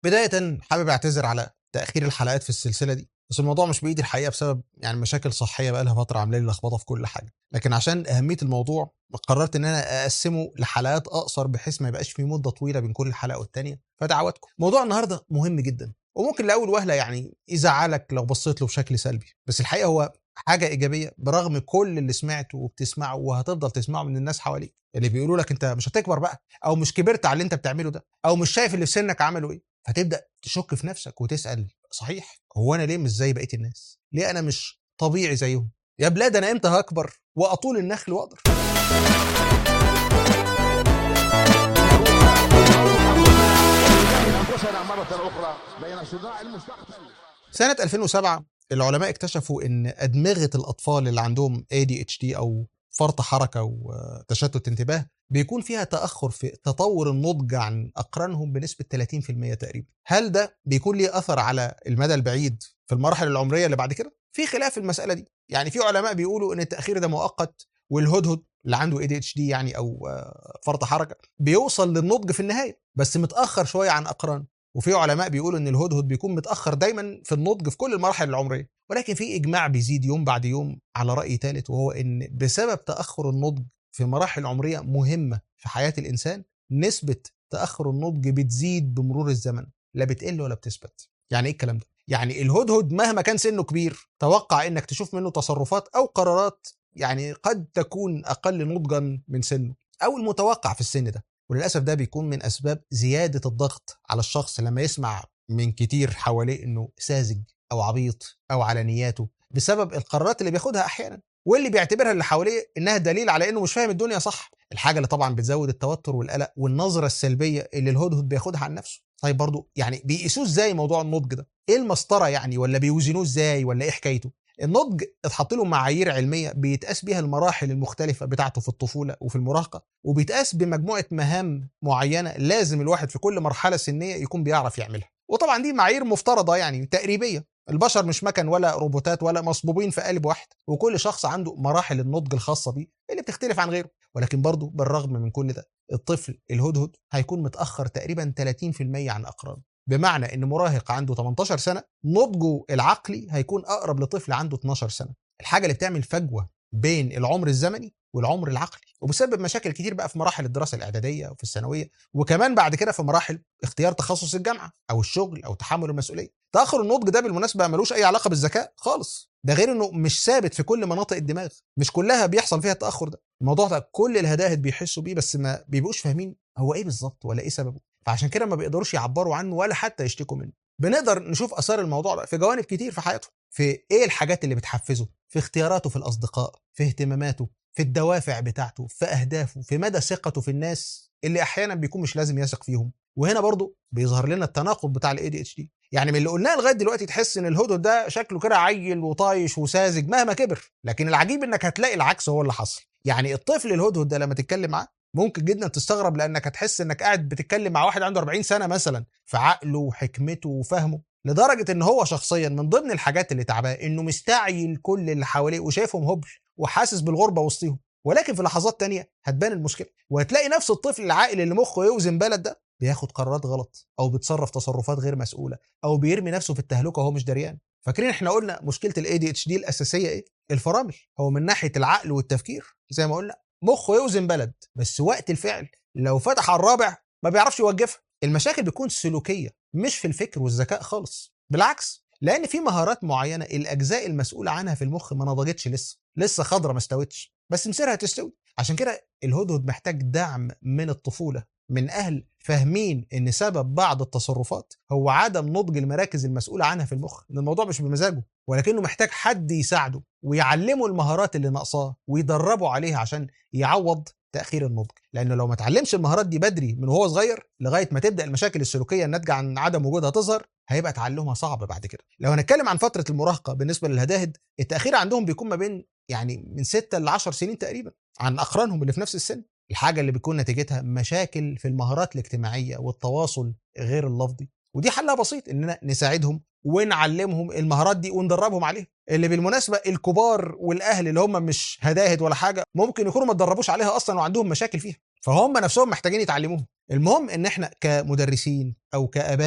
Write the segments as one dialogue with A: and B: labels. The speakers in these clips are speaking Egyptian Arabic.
A: بدايه حابب اعتذر على تاخير الحلقات في السلسله دي بس الموضوع مش بايدي الحقيقه بسبب يعني مشاكل صحيه بقى لها فتره عامله لي لخبطه في كل حاجه لكن عشان اهميه الموضوع قررت ان انا اقسمه لحلقات اقصر بحيث ما يبقاش في مده طويله بين كل حلقه والتانيه فدعواتكم موضوع النهارده مهم جدا وممكن لاول وهله يعني يزعلك لو بصيت له بشكل سلبي بس الحقيقه هو حاجه ايجابيه برغم كل اللي سمعته وبتسمعه وهتفضل تسمعه من الناس حواليك اللي بيقولوا لك انت مش هتكبر بقى او مش كبرت على اللي انت بتعمله ده او مش شايف اللي في سنك عملوا ايه فتبدا تشك في نفسك وتسال صحيح هو انا ليه مش زي بقيه الناس ليه انا مش طبيعي زيهم يا بلاد انا امتى هكبر واطول النخل واقدر
B: أنفسنا مرة أخرى بين صراع المستقبل
A: سنة 2007 العلماء اكتشفوا ان ادمغة الاطفال اللي عندهم ADHD او فرط حركة وتشتت انتباه بيكون فيها تأخر في تطور النضج عن أقرانهم بنسبة 30% تقريبا هل ده بيكون ليه أثر على المدى البعيد في المراحل العمرية اللي بعد كده؟ في خلاف في المسألة دي يعني في علماء بيقولوا ان التأخير ده مؤقت والهدهد اللي عنده ADHD يعني أو آه، فرط حركة بيوصل للنضج في النهاية بس متأخر شوية عن أقرانه وفي علماء بيقولوا ان الهدهد بيكون متاخر دايما في النضج في كل المراحل العمريه ولكن في اجماع بيزيد يوم بعد يوم على راي ثالث وهو ان بسبب تاخر النضج في مراحل عمريه مهمه في حياه الانسان نسبه تاخر النضج بتزيد بمرور الزمن لا بتقل ولا بتثبت يعني ايه الكلام ده يعني الهدهد مهما كان سنه كبير توقع انك تشوف منه تصرفات او قرارات يعني قد تكون اقل نضجا من سنه او المتوقع في السن ده وللاسف ده بيكون من اسباب زياده الضغط على الشخص لما يسمع من كتير حواليه انه ساذج او عبيط او على نياته بسبب القرارات اللي بياخدها احيانا واللي بيعتبرها اللي حواليه انها دليل على انه مش فاهم الدنيا صح الحاجه اللي طبعا بتزود التوتر والقلق والنظره السلبيه اللي الهدهد بياخدها عن نفسه طيب برضو يعني بيقيسوه ازاي موضوع النضج ده ايه المسطره يعني ولا بيوزنوه ازاي ولا ايه حكايته النضج اتحط له معايير علميه بيتقاس بيها المراحل المختلفه بتاعته في الطفوله وفي المراهقه وبيتقاس بمجموعه مهام معينه لازم الواحد في كل مرحله سنيه يكون بيعرف يعملها وطبعا دي معايير مفترضه يعني تقريبيه البشر مش مكن ولا روبوتات ولا مصبوبين في قالب واحد وكل شخص عنده مراحل النضج الخاصه بيه اللي بتختلف عن غيره ولكن برضه بالرغم من كل ده الطفل الهدهد هيكون متاخر تقريبا 30% عن اقرانه بمعنى ان مراهق عنده 18 سنه نضجه العقلي هيكون اقرب لطفل عنده 12 سنه الحاجه اللي بتعمل فجوه بين العمر الزمني والعمر العقلي وبسبب مشاكل كتير بقى في مراحل الدراسه الاعداديه وفي الثانويه وكمان بعد كده في مراحل اختيار تخصص الجامعه او الشغل او تحمل المسؤوليه تاخر النضج ده بالمناسبه ملوش اي علاقه بالذكاء خالص ده غير انه مش ثابت في كل مناطق الدماغ مش كلها بيحصل فيها التاخر ده الموضوع ده كل الهداهد بيحسوا بيه بس ما بيبقوش فاهمين هو ايه بالظبط ولا ايه سببه فعشان كده ما بيقدروش يعبروا عنه ولا حتى يشتكوا منه بنقدر نشوف اثار الموضوع ده في جوانب كتير في حياته في ايه الحاجات اللي بتحفزه في اختياراته في الاصدقاء في اهتماماته في الدوافع بتاعته في اهدافه في مدى ثقته في الناس اللي احيانا بيكون مش لازم يثق فيهم وهنا برضو بيظهر لنا التناقض بتاع الاي دي اتش دي يعني من اللي قلناه لغايه دلوقتي تحس ان الهدهد ده شكله كده عيل وطايش وساذج مهما كبر لكن العجيب انك هتلاقي العكس هو اللي حصل يعني الطفل الهدهد ده لما تتكلم معاه ممكن جدا تستغرب لانك هتحس انك قاعد بتتكلم مع واحد عنده 40 سنه مثلا في عقله وحكمته وفهمه لدرجه ان هو شخصيا من ضمن الحاجات اللي تعباه انه مستعجل كل اللي حواليه وشايفهم هبل وحاسس بالغربه وسطهم ولكن في لحظات تانية هتبان المشكله وهتلاقي نفس الطفل العاقل اللي مخه يوزن بلد ده بياخد قرارات غلط او بيتصرف تصرفات غير مسؤوله او بيرمي نفسه في التهلكه وهو مش دريان فاكرين احنا قلنا مشكله الاي دي اتش دي الاساسيه ايه الفرامل هو من ناحيه العقل والتفكير زي ما قلنا مخه يوزن بلد بس وقت الفعل لو فتح على الرابع ما بيعرفش يوقفها المشاكل بتكون سلوكيه مش في الفكر والذكاء خالص بالعكس لان في مهارات معينه الاجزاء المسؤوله عنها في المخ ما نضجتش لسه لسه خضره ما استوتش بس مصيرها تستوي عشان كده الهدهد محتاج دعم من الطفوله من اهل فاهمين ان سبب بعض التصرفات هو عدم نضج المراكز المسؤوله عنها في المخ ان الموضوع مش بمزاجه ولكنه محتاج حد يساعده ويعلمه المهارات اللي ناقصاه ويدربه عليها عشان يعوض تاخير النضج لانه لو ما اتعلمش المهارات دي بدري من وهو صغير لغايه ما تبدا المشاكل السلوكيه الناتجه عن عدم وجودها تظهر هيبقى تعلمها صعب بعد كده لو هنتكلم عن فتره المراهقه بالنسبه للهداهد التاخير عندهم بيكون ما بين يعني من 6 ل 10 سنين تقريبا عن اقرانهم اللي في نفس السن الحاجه اللي بيكون نتيجتها مشاكل في المهارات الاجتماعيه والتواصل غير اللفظي ودي حلها بسيط اننا نساعدهم ونعلمهم المهارات دي وندربهم عليها اللي بالمناسبه الكبار والاهل اللي هم مش هداهد ولا حاجه ممكن يكونوا ما اتدربوش عليها اصلا وعندهم مشاكل فيها فهم نفسهم محتاجين يتعلموها المهم ان احنا كمدرسين او كاباء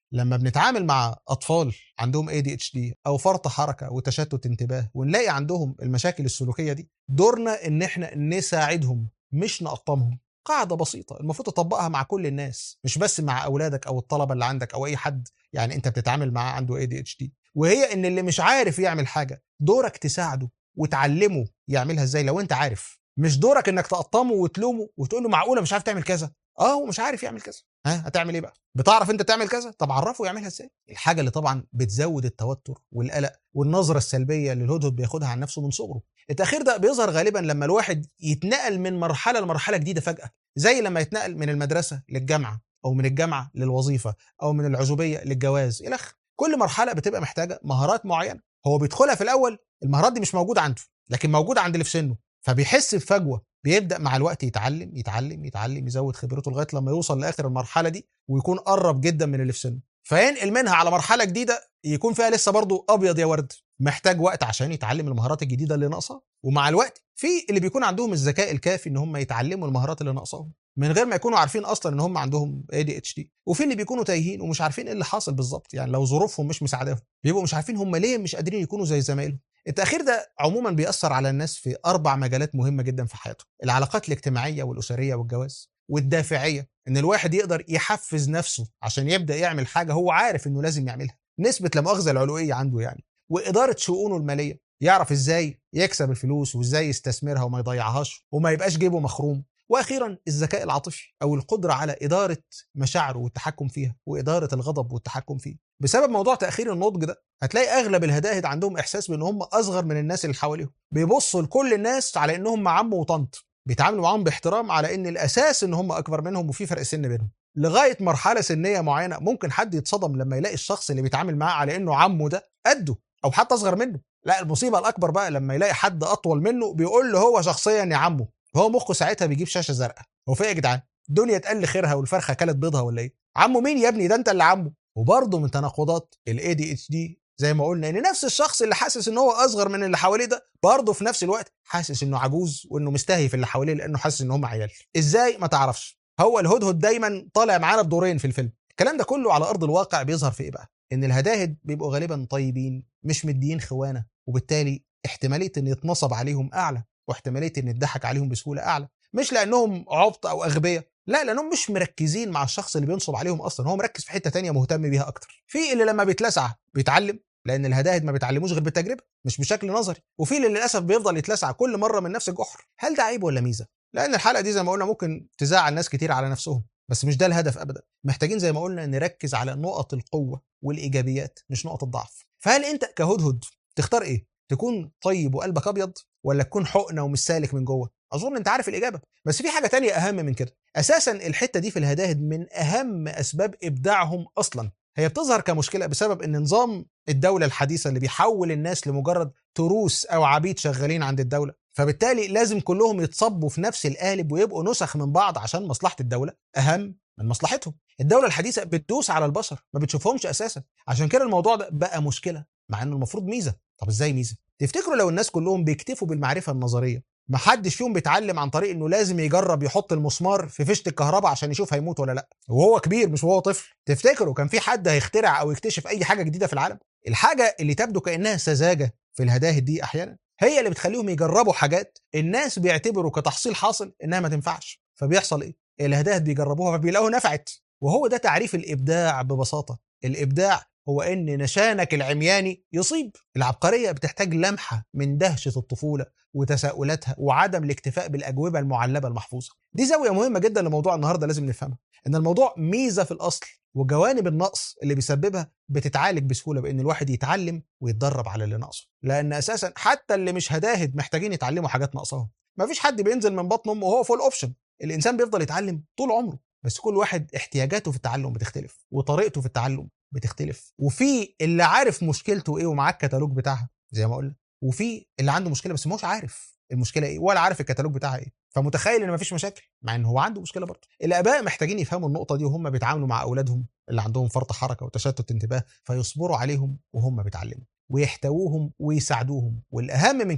A: لما بنتعامل مع اطفال عندهم ADHD او فرط حركه وتشتت انتباه ونلاقي عندهم المشاكل السلوكيه دي دورنا ان احنا نساعدهم مش نقطمهم قاعده بسيطه المفروض تطبقها مع كل الناس مش بس مع اولادك او الطلبه اللي عندك او اي حد يعني انت بتتعامل معاه عنده ADHD وهي ان اللي مش عارف يعمل حاجه دورك تساعده وتعلمه يعملها ازاي لو انت عارف مش دورك انك تقطمه وتلومه وتقول له معقوله مش عارف تعمل كذا اه هو مش عارف يعمل كذا ها هتعمل ايه بقى بتعرف انت تعمل كذا طب عرفه يعملها ازاي الحاجه اللي طبعا بتزود التوتر والقلق والنظره السلبيه اللي الهدهد بياخدها عن نفسه من صغره التاخير ده بيظهر غالبا لما الواحد يتنقل من مرحله لمرحله جديده فجاه زي لما يتنقل من المدرسه للجامعه او من الجامعه للوظيفه او من العزوبيه للجواز الى اخره كل مرحله بتبقى محتاجه مهارات معينه هو بيدخلها في الاول المهارات دي مش موجوده عنده لكن موجوده عند اللي في سنه فبيحس بفجوه بيبدا مع الوقت يتعلم يتعلم يتعلم يزود خبرته لغايه لما يوصل لاخر المرحله دي ويكون قرب جدا من اللي في سنه فينقل منها على مرحله جديده يكون فيها لسه برضه ابيض يا ورد محتاج وقت عشان يتعلم المهارات الجديده اللي ناقصه ومع الوقت في اللي بيكون عندهم الذكاء الكافي ان هم يتعلموا المهارات اللي ناقصاهم من غير ما يكونوا عارفين اصلا ان هم عندهم ADHD وفي اللي بيكونوا تايهين ومش عارفين ايه اللي حاصل بالظبط يعني لو ظروفهم مش مساعداهم بيبقوا مش عارفين هم ليه مش قادرين يكونوا زي زمايلهم التأخير ده عموما بيأثر على الناس في أربع مجالات مهمة جدا في حياتهم العلاقات الاجتماعية والأسرية والجواز والدافعية إن الواحد يقدر يحفز نفسه عشان يبدأ يعمل حاجة هو عارف إنه لازم يعملها نسبة لا مؤاخذة العلوية عنده يعني وإدارة شؤونه المالية يعرف إزاي يكسب الفلوس وإزاي يستثمرها وما يضيعهاش وما يبقاش جيبه مخروم واخيرا الذكاء العاطفي او القدره على اداره مشاعره والتحكم فيها واداره الغضب والتحكم فيه بسبب موضوع تاخير النضج ده هتلاقي اغلب الهداهد عندهم احساس بان هم اصغر من الناس اللي حواليهم بيبصوا لكل الناس على انهم عم وطنط بيتعاملوا معاهم باحترام على ان الاساس ان هم اكبر منهم وفي فرق سن بينهم لغايه مرحله سنيه معينه ممكن حد يتصدم لما يلاقي الشخص اللي بيتعامل معاه على انه عمه ده قده او حتى اصغر منه لا المصيبه الاكبر بقى لما يلاقي حد اطول منه بيقول له هو شخصيا يا عمه هو مخه ساعتها بيجيب شاشه زرقاء هو في إيه يا جدعان الدنيا اتقل خيرها والفرخه كلت بيضها ولا ايه عمه مين يا ابني ده انت اللي عمه وبرضه من تناقضات الاي دي اتش دي زي ما قلنا ان نفس الشخص اللي حاسس ان هو اصغر من اللي حواليه ده برضه في نفس الوقت حاسس انه عجوز وانه مستهي في اللي حواليه لانه حاسس ان هم عيال ازاي ما تعرفش هو الهدهد دايما طالع معانا بدورين في الفيلم الكلام ده كله على ارض الواقع بيظهر في ايه بقى ان الهداهد بيبقوا غالبا طيبين مش مديين خوانه وبالتالي احتماليه ان يتنصب عليهم اعلى واحتماليه ان يضحك عليهم بسهوله اعلى مش لانهم عبط او اغبياء لا لانهم مش مركزين مع الشخص اللي بينصب عليهم اصلا هو مركز في حته تانية مهتم بيها اكتر في اللي لما بيتلسع بيتعلم لان الهداهد ما بيتعلموش غير بالتجربه مش بشكل نظري وفي اللي للاسف بيفضل يتلسع كل مره من نفس الجحر هل ده عيب ولا ميزه لان الحلقه دي زي ما قلنا ممكن تزعل ناس كتير على نفسهم بس مش ده الهدف ابدا محتاجين زي ما قلنا نركز على نقط القوه والايجابيات مش نقط الضعف فهل انت كهدهد تختار ايه تكون طيب وقلبك ابيض ولا تكون حقنه ومش سالك من جوه اظن انت عارف الاجابه بس في حاجه تانية اهم من كده اساسا الحته دي في الهداهد من اهم اسباب ابداعهم اصلا هي بتظهر كمشكله بسبب ان نظام الدوله الحديثه اللي بيحول الناس لمجرد تروس او عبيد شغالين عند الدوله فبالتالي لازم كلهم يتصبوا في نفس القالب ويبقوا نسخ من بعض عشان مصلحه الدوله اهم من مصلحتهم الدوله الحديثه بتدوس على البشر ما بتشوفهمش اساسا عشان كده الموضوع ده بقى مشكله مع انه المفروض ميزه طب ازاي ميزه تفتكروا لو الناس كلهم بيكتفوا بالمعرفه النظريه ما حدش فيهم بيتعلم عن طريق انه لازم يجرب يحط المسمار في فيشه الكهرباء عشان يشوف هيموت ولا لا وهو كبير مش وهو طفل تفتكروا كان في حد هيخترع او يكتشف اي حاجه جديده في العالم الحاجه اللي تبدو كانها سذاجه في الهداهد دي احيانا هي اللي بتخليهم يجربوا حاجات الناس بيعتبروا كتحصيل حاصل انها ما تنفعش فبيحصل ايه الهداهد بيجربوها فبيلاقوها نفعت وهو ده تعريف الابداع ببساطه الابداع هو ان نشانك العمياني يصيب العبقريه بتحتاج لمحه من دهشه الطفوله وتساؤلاتها وعدم الاكتفاء بالاجوبه المعلبه المحفوظه دي زاويه مهمه جدا لموضوع النهارده لازم نفهمها ان الموضوع ميزه في الاصل وجوانب النقص اللي بيسببها بتتعالج بسهوله بان الواحد يتعلم ويتدرب على اللي ناقصه لان اساسا حتى اللي مش هداهد محتاجين يتعلموا حاجات ناقصاهم مفيش حد بينزل من بطن امه وهو فول اوبشن الانسان بيفضل يتعلم طول عمره بس كل واحد احتياجاته في التعلم بتختلف وطريقته في التعلم بتختلف وفي اللي عارف مشكلته ايه ومعاه الكتالوج بتاعها زي ما قلنا وفي اللي عنده مشكله بس مش عارف المشكله ايه ولا عارف الكتالوج بتاعها ايه فمتخيل ان مفيش مشاكل مع ان هو عنده مشكله برضه الاباء محتاجين يفهموا النقطه دي وهم بيتعاملوا مع اولادهم اللي عندهم فرط حركه وتشتت انتباه فيصبروا عليهم وهم بيتعلموا ويحتووهم ويساعدوهم والاهم من كده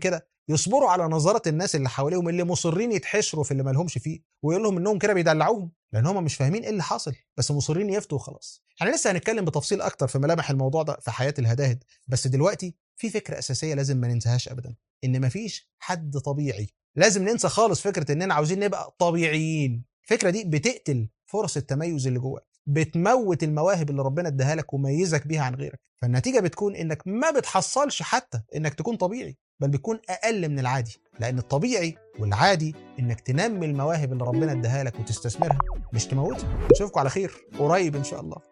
A: يصبروا على نظرات الناس اللي حواليهم اللي مصرين يتحشروا في اللي مالهمش فيه ويقول لهم انهم كده بيدلعوهم لان هم مش فاهمين ايه اللي حاصل بس مصرين يفتوا وخلاص احنا لسه هنتكلم بتفصيل اكتر في ملامح الموضوع ده في حياه الهداهد بس دلوقتي في فكره اساسيه لازم ما ننساهاش ابدا ان مفيش حد طبيعي لازم ننسى خالص فكره اننا عاوزين نبقى طبيعيين الفكره دي بتقتل فرص التميز اللي جواك بتموت المواهب اللي ربنا اداها لك وميزك بيها عن غيرك فالنتيجه بتكون انك ما بتحصلش حتى انك تكون طبيعي بل بتكون اقل من العادي لان الطبيعي والعادي انك تنمي المواهب اللي ربنا اداها لك وتستثمرها مش تموتها نشوفكم على خير قريب ان شاء الله